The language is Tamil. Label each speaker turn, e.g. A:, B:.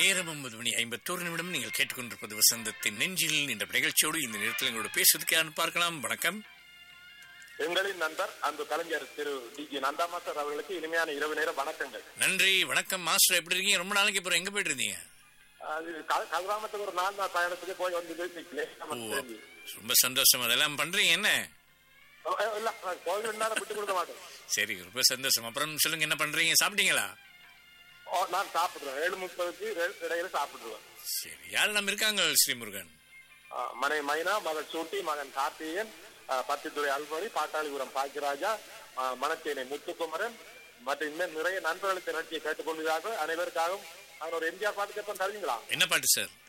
A: நேரம் ஒன்பது மணி ஐம்பத்தோரு நிமிடம் நீங்கள் கேட்டுக்கொண்டிருப்பது வசந்தத்தின் நெஞ்சில் என்ற நிகழ்ச்சியோடு இந்த நேரத்தில் எங்களோட பேசுவதற்கு யாருன்னு பார்க்கலாம் வணக்கம்
B: எங்களின் நண்பர் அந்த கலைஞர் திரு டி ஜி நந்தாமாஸ்டர் அவர்களுக்கு இனிமையான இரவு நேர வணக்கங்கள்
A: நன்றி வணக்கம் மாஸ்டர் எப்படி இருக்கீங்க ரொம்ப நாளைக்கு அப்புறம் எங்க போயிட்டு இருந்தீங்க
B: அது கல்- கல்ராமத்துக்கு ஒரு நாலு நாள் பயணத்துக்கு போய் வந்து நிக்கலே
A: ஓ,
B: நமக்கு தெரிஞ்சு.
A: ரொம்ப சந்தோஷம் அதெல்லாம் பண்றீங்க என்ன
B: ஓ, ஏ, இல்ல கோவில் நேரம் விட்டு கொடுக்க மாட்டேன்
A: சரி ரொம்ப சந்தோஷம் அப்புறம் சொல்லுங்க என்ன பண்றீங்க சாப்பிட்டீங்களா
B: ஓ, நான் சாப்பிடுவேன் ஏழு முப்பதுக்கு ரெ- இடையில சாப்பிடுவேன்
A: சரி யார் நம்ம இருக்காங்க ஸ்ரீமுருகன்
B: ஆ, மனை மைனா மகன் சூட்டி மகன் கார்த்திகேயன் ஆ, பத்தித்துறை அல்மொழி பாட்டாளிபுரம் பாக்கியராஜா ஆ, மணச்சேனை முத்துக்குமரன் மற்றும் இன்னும் நிறைய நண்பர்களுக்கு நிகழ்ச்சியை கேட்டுக்கொள்வதாக அனைவருக்காகவும் அவன் ஒரு எம்ஜிஆர் பாட்டு கேட்பேன் தருவீங்களா
A: என்ன பாட்டு சார்